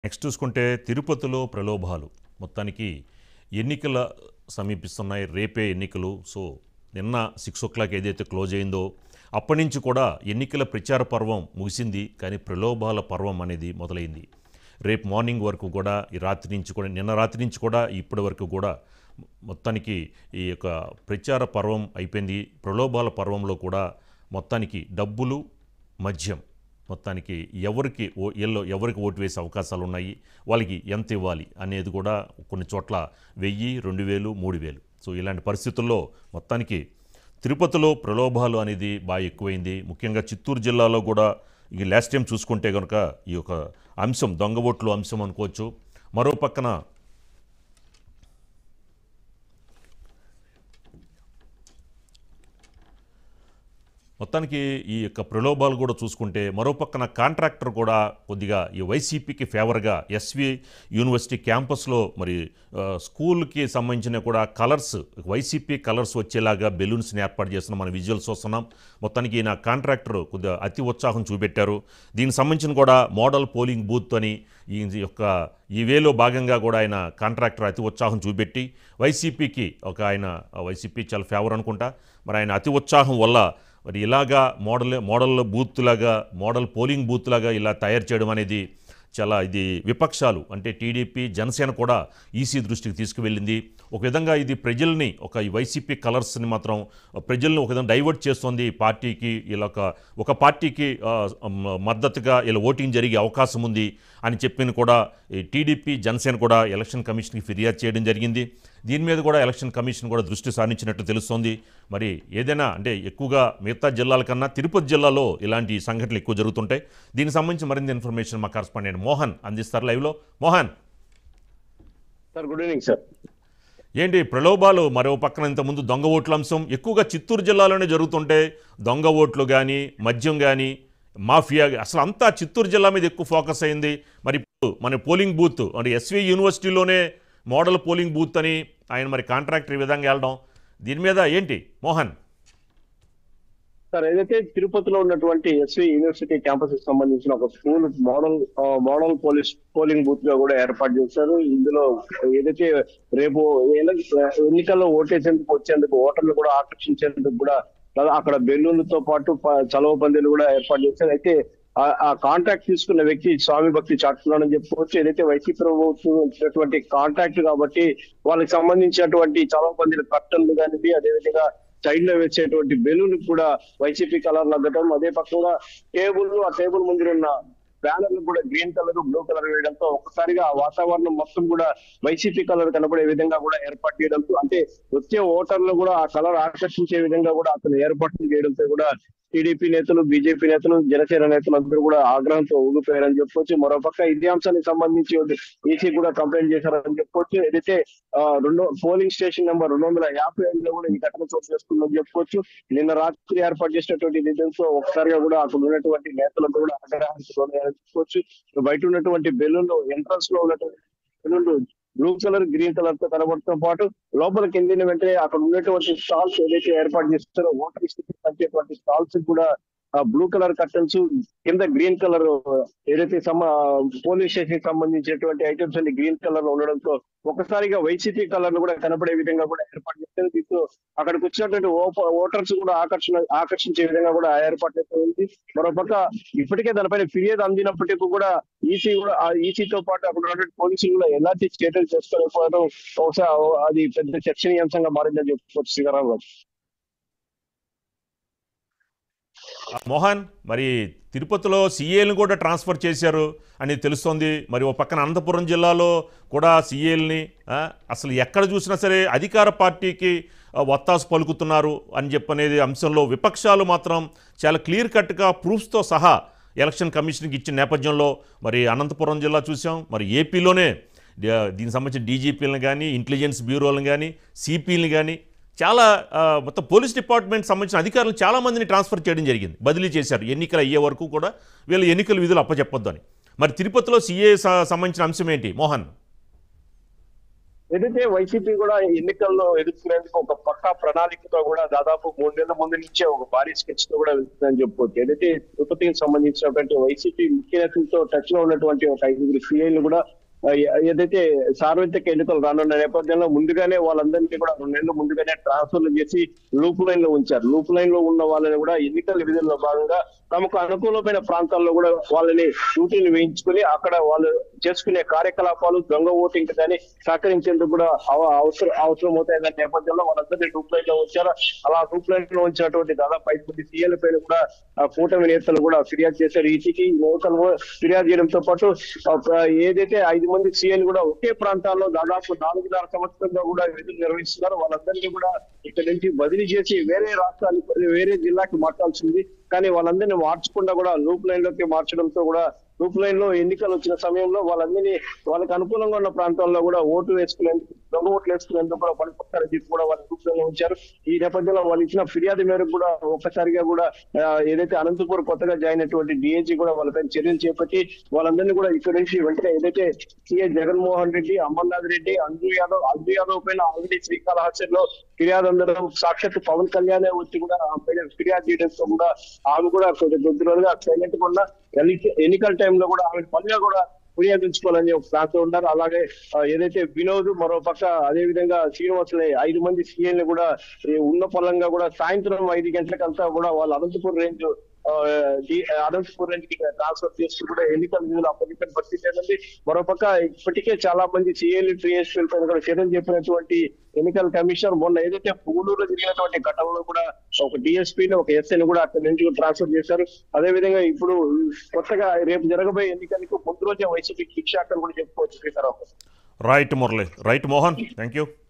next చూసుకుంటే తిరుపతిలో ప్రలోభాలు మొత్తానికి ఎన్నికల సమీపిస్తున్నాయి రేపే ఎన్నికలు సో నిన్న సిక్స్ ఓ క్లాక్ ఏదైతే క్లోజ్ అయిందో అప్పటి నుంచి కూడా ఎన్నికల ప్రచార పర్వం ముగిసింది కానీ ప్రలోభాల పర్వం అనేది మొదలైంది రేపు మార్నింగ్ వరకు కూడా ఈ రాత్రి నుంచి కూడా నిన్న రాత్రి నుంచి కూడా ఇప్పటి వరకు కూడా మొత్తానికి ఈ యొక్క ప్రచార పర్వం అయిపోయింది ప్రలోభాల పర్వంలో కూడా మొత్తానికి డబ్బులు మద్యం మొత్తానికి ఎవరికి ఓ ఎల్లో ఎవరికి ఓటు వేసే అవకాశాలు ఉన్నాయి వాళ్ళకి ఎంత ఇవ్వాలి అనేది కూడా కొన్ని చోట్ల వెయ్యి రెండు వేలు మూడు వేలు సో ఇలాంటి పరిస్థితుల్లో మొత్తానికి తిరుపతిలో ప్రలోభాలు అనేది బాగా ఎక్కువైంది ముఖ్యంగా చిత్తూరు జిల్లాలో కూడా ఈ లాస్ట్ టైం చూసుకుంటే కనుక ఈ యొక్క అంశం దొంగ ఓట్లు అంశం అనుకోవచ్చు మరో పక్కన మొత్తానికి ఈ యొక్క ప్రలోభాలు కూడా చూసుకుంటే మరో పక్కన కాంట్రాక్టర్ కూడా కొద్దిగా ఈ వైసీపీకి ఫేవర్గా ఎస్వి యూనివర్సిటీ క్యాంపస్లో మరి ఆ, స్కూల్కి సంబంధించిన కూడా కలర్స్ వైసీపీ కలర్స్ వచ్చేలాగా బెలూన్స్ని ఏర్పాటు చేస్తున్న మన విజువల్స్ వస్తున్నాం మొత్తానికి ఈయన కాంట్రాక్టర్ కొద్దిగా అతి ఉత్సాహం చూపెట్టారు దీనికి సంబంధించిన కూడా మోడల్ పోలింగ్ బూత్ అని ఈ యొక్క ఈ వేలో భాగంగా కూడా ఆయన కాంట్రాక్టర్ అతి ఉత్సాహం చూపెట్టి వైసీపీకి ఒక ఆయన వైసీపీ చాలా ఫేవర్ అనుకుంటా మరి ఆయన అతి ఉత్సాహం వల్ల మరి ఇలాగా మోడల్ మోడల్ బూత్ లాగా మోడల్ పోలింగ్ బూత్ లాగా ఇలా తయారు చేయడం అనేది చాలా ఇది విపక్షాలు అంటే టీడీపీ జనసేన కూడా ఈసీ దృష్టికి తీసుకువెళ్ళింది ఒక విధంగా ఇది ప్రజల్ని ఒక ఈ వైసీపీ కలర్స్ని మాత్రం ప్రజల్ని ఒక విధంగా డైవర్ట్ చేస్తుంది ఈ పార్టీకి ఇలా ఒక ఒక పార్టీకి ఆ, మ- మద్దతుగా ఇలా ఓటింగ్ జరిగే అవకాశం ఉంది అని చెప్పిన కూడా ఈ టీడీపీ జనసేన కూడా ఎలక్షన్ కమిషన్కి ఫిర్యాదు చేయడం జరిగింది దీని మీద కూడా ఎలక్షన్ కమిషన్ కూడా దృష్టి సారించినట్టు తెలుస్తోంది మరి ఏదైనా అంటే ఎక్కువగా మిగతా జిల్లాల కన్నా తిరుపతి జిల్లాలో ఇలాంటి సంఘటనలు ఎక్కువ జరుగుతుంటాయి దీనికి సంబంధించి మరింత ఇన్ఫర్మేషన్ మా కరస్పాండెంట్ మోహన్ అందిస్తారు లైవ్లో Mohan sir good evening sir ఏంటి ప్రలోభాలు మరో పక్కన ఇంతకుముందు దొంగ ఓట్ల అంశం ఎక్కువగా చిత్తూరు జిల్లాలోనే జరుగుతుంటే దొంగ ఓట్లు కానీ మద్యం కానీ మాఫియా అసలు అంతా చిత్తూరు జిల్లా మీద ఎక్కువ ఫోకస్ అయింది మరి ఇప్పుడు మన పోలింగ్ బూత్ మరి ఎస్వి యూనివర్సిటీలోనే మోడల్ పోలింగ్ బూత్ అని ఆయన మరి కాంట్రాక్టర్ ఈ విధంగా వెళ్ళడం దీని మీద ఏంటి మోహన్ సార్ ఏదైతే తిరుపతిలో ఉన్నటువంటి ఎస్వి యూనివర్సిటీ క్యాంపస్ కి సంబంధించిన ఒక స్కూల్ మోడల్ ఆ, మోడల్ పోలీస్ పోలింగ్ బూత్ గా కూడా ఏర్పాటు చేశారు ఇందులో ఏదైతే రేపు ఎల- ఎన్నికల్లో ఓటేసేందుకు వచ్చేందుకు ఓటర్లు కూడా ఆకర్షించేందుకు కూడా దాదా- అక్కడ బెలూన్లతో పాటు ప- చలవ పందిలు కూడా ఏర్పాటు చేశారు అయితే ఆ- ఆ కాంట్రాక్ట్ తీసుకున్న వ్యక్తి స్వామి భక్తి చాటుతున్నాడని చెప్పుకోవచ్చు ఏదైతే వైసీపీ ప్రభుత్వం ఇచ్చినటువంటి కాంట్రాక్ట్ కాబట్టి వాళ్ళకి సంబంధించినటువంటి చలవ పందిల కట్టలు కానివి అదేవిధంగా సైడ్ లో వేసేటువంటి బెలూన్ కూడా వైసీపీ కలర్ అద్దటం అదే పక్కగా టేబుల్ ఆ టేబుల్ ముందు ఉన్న బ్యానర్లు కూడా గ్రీన్ కలర్ బ్లూ కలర్ వేయడంతో ఒక్కసారిగా ఆ వాతావరణం మొత్తం కూడా వైసీపీ కలర్ కనబడే విధంగా కూడా ఏర్పాటు చేయడంతో అంటే వచ్చే ఓటర్లు కూడా ఆ కలర్ ఆకర్షించే విధంగా కూడా అతను ఏర్పాట్లు చేయడంతో కూడా టీడీపీ నేతలు బీజేపీ నేతలు జనసేన నేతలు అందరూ కూడా ఆగ్రహంతో ఊగిపోయారని చెప్పొచ్చు మరోపక్క ఇదే అంశానికి సంబంధించి ఈసీ కూడా కంప్లైంట్ చేశారని చెప్పొచ్చు ఏదైతే ఆ, రెండో పోలింగ్ స్టేషన్ నెంబర్ రెండు వందల యాభై ఐదులో కూడా ఈ ఘటన చోటు చేసుకుందని చెప్పుకోవచ్చు నిన్న రాత్రి ఏర్పాటు చేసినటువంటి నిధులతో ఒకసారిగా కూడా అక్కడ ఉన్నటువంటి నేతలకు కూడా ఆగ్రహానికి లోనయ్యారని చెప్పుకోవచ్చు బయట ఉన్నటువంటి బెలూన్లు ఎంట్రన్స్ లో ఉన్నటువంటి బెలూన్లు బ్లూ కలర్ గ్రీన్ కలర్ తో కనబడటం పాటు లోపలికి వెళ్ళిన వెంటనే అక్కడ ఉన్నటువంటి స్టాల్స్ ఏదైతే ఏర్పాటు చేస్తారో ఓటర్ పంచేటువంటి స్టాల్స్ కూడా ఆ బ్లూ కలర్ కర్టన్స్ కింద గ్రీన్ కలర్ ఏదైతే సమ పోలీస్ స్టేషన్ కి సంబంధించినటువంటి ఐటమ్స్ అన్ని గ్రీన్ కలర్ లో ఉండడంతో ఒకసారిగా వైసీపీ కలర్ కూడా కనబడే విధంగా కూడా ఏర్పాటు చేస్తారు దీంతో అక్కడికి వచ్చినటువంటి ఓప- ఓటర్స్ కూడా ఆకర్షణ ఆకర్షించే విధంగా కూడా ఆ ఏర్పాటు అయితే ఉంది మరోపక్క ఇప్పటికే దానిపైన ఫిర్యాదు అందినప్పటికీ కూడా ఈసీ కూడా ఆ ఈసీతో పాటు అక్కడ ఉన్నటువంటి పోలీసులు కూడా ఎలాంటి చర్యలు చేసుకోలేకపోవడం బహుశా అది పెద్ద చర్చనీయాంశంగా మారిందని చెప్పుకోవచ్చు శ్రీధరరావు గారు మోహన్ మరి తిరుపతిలో సీఏలను కూడా ట్రాన్స్ఫర్ చేశారు అని తెలుస్తోంది మరి ఓ పక్కన అనంతపురం జిల్లాలో కూడా సీఏల్ని అసలు ఎక్కడ చూసినా సరే అధికార పార్టీకి ఆ, వత్తాసు పలుకుతున్నారు అని చెప్పనేది అంశంలో విపక్షాలు మాత్రం చాలా క్లియర్ కట్గా ప్రూఫ్స్తో సహా ఎలక్షన్ కమిషన్కి ఇచ్చిన నేపథ్యంలో మరి అనంతపురం జిల్లా చూసాం మరి ఏపీలోనే ద- దీనికి సంబంధించిన డీజీపీలను కానీ ఇంటెలిజెన్స్ బ్యూరోలను కానీ సిపిని కానీ చాలా ఆ, మొత్తం పోలీస్ డిపార్ట్మెంట్ సంబంధించిన అధికారులు చాలా మందిని ట్రాన్స్ఫర్ చేయడం జరిగింది బదిలీ చేశారు ఎన్నికలు అయ్యే వరకు కూడా వీళ్ళు ఎన్నికల విధులు అప్పచెప్పొద్దు అని మరి తిరుపతిలో సీఏ సంబంధించిన అంశం ఏంటి మోహన్ ఏదైతే వైసీపీ కూడా ఎన్నికల్లో ఎదుర్కొనేందుకు ఒక పక్కా ప్రణాళికతో కూడా దాదాపు మూడు నెలల ముందు నుంచే ఒక భారీ స్కెచ్ తో కూడా వెళ్తుందని చెప్పుకోవచ్చు ఏదైతే తిరుపతికి సంబంధించినటువంటి వైసీపీ ముఖ్య నేతలతో టచ్ లో ఉన్నటువంటి ఒక ఐదుగురు సీఐలు కూడా ఆ, ఏ- ఏదైతే సార్వత్రిక ఎన్నికలు రానున్న నేపథ్యంలో ముందుగానే వాళ్ళందరినీ కూడా రెండు నెలలు ముందుగానే ట్రాన్స్ఫర్లు చేసి లూప్ లైన్ లో ఉంచారు లూప్ లైన్ లో ఉన్న వాళ్ళని కూడా ఎన్నికల విధుల్లో భాగంగా తమకు అనుకూలమైన ప్రాంతాల్లో కూడా వాళ్ళని డ్యూటీలు వేయించుకుని అక్కడ వాళ్ళు చేసుకునే కార్యకలాపాలు దొంగ ఓటింగ్ కానీ సహకరించేందుకు కూడా అవ- అవసరం అవసరం అవుతాయన్న నేపథ్యంలో వాళ్ళందరినీ లూప్ లైన్ లో ఉంచారు అలా లూప్ లైన్ లో ఉంచినటువంటి దాదాపు ఐదు మంది సీఎల్ పైన కూడా ఆ కూటమి నేతలు కూడా ఫిర్యాదు చేశారు ఈసీకి ఈ నేతలు కూడా ఫిర్యాదు చేయడంతో పాటు ఒక ఏదైతే ఐదు మంది సీఎల్ కూడా ఒకే ప్రాంతాల్లో దాదాపు నాలుగున్నర సంవత్సరంగా కూడా విధులు నిర్వహిస్తున్నారు వాళ్ళందరినీ కూడా ఇక్కడ నుంచి బదిలీ చేసి వేరే రాష్ట్రానికి వేరే జిల్లాకి మార్చాల్సింది కానీ వాళ్ళందరినీ మార్చకుండా కూడా లూప్ లైన్ లోకి మార్చడంతో కూడా లూప్ లైన్ లో ఎన్నికలు వచ్చిన సమయంలో వాళ్ళందరినీ వాళ్ళకి అనుకూలంగా ఉన్న ప్రాంతాల్లో కూడా ఓటు వేసుకునేందుకు దొంగ ఓట్లు వేసుకునేందుకు కూడా పనికొస్తారని చెప్పి కూడా వాళ్ళు లూప్ లైన్ లో ఉంచారు ఈ నేపథ్యంలో వాళ్ళు ఇచ్చిన ఫిర్యాదు మేరకు కూడా ఒక్కసారిగా కూడా ఆ, ఏదైతే అనంతపూర్ కొత్తగా జాయిన్ అయినటువంటి డిఏజీ కూడా వాళ్ళపై చర్యలు చేపట్టి వాళ్ళందరినీ కూడా ఇక్కడ నుంచి వెంటనే ఏదైతే సిఐ జగన్మోహన్ రెడ్డి అమర్నాథ్ రెడ్డి అంజు యాదవ్ అంజు యాదవ్ పైన ఆల్రెడీ శ్రీకాళహస్తిలో ఫిర్యాదు అందడం సాక్షాత్ పవన్ కళ్యాణ్ వచ్చి కూడా ఆమె పైన ఫిర్యాదు చేయడంతో కూడా ఆమె కూడా కొంచెం కొద్ది రోజులుగా సైలెంట్ గా ఉన్న ఎన్ని- ఎన్నికల టైంలో కూడా ఆమె పనిగా కూడా వినియోగించుకోవాలని ఒక ప్రాంతం ఉన్నారు అలాగే ఆ, ఏదైతే వినోద్ మరో పక్క అదే విధంగా శ్రీనివాసులే ఐదు మంది సీఎల్ని కూడా ఈ ఉన్న పొలంగా కూడా సాయంత్రం ఐదు గంటలకంతా కూడా వాళ్ళు అనంతపూర్ రేంజ్ ఆ, డి- అనంతపూర్ రేంజ్ కి ట్రాన్స్ఫర్ చేస్తూ కూడా ఎన్నికల విధులు అప్పగించిన పరిస్థితి ఏంటంటే మరోపక్క ఇప్పటికే చాలా మంది సీఎల్ టీఎస్పీ పైన కూడా చర్యలు చెప్పినటువంటి ఎన్నికల కమిషన్ మొన్న ఏదైతే పూలూరులో జరిగినటువంటి ఘటనలో కూడా ఒక డిఎస్పీని ఒక ఎస్ఐని కూడా అక్కడి నుంచి ట్రాన్స్ఫర్ చేశారు అదే విధంగా ఇప్పుడు కొత్తగా రేపు జరగబోయే ఎన్నికలకు ముందు రోజే వైసీపీ శిక్షాకర్ కూడా చెప్పుకోవచ్చు శ్రీకారావు right Murali right Mohan thank you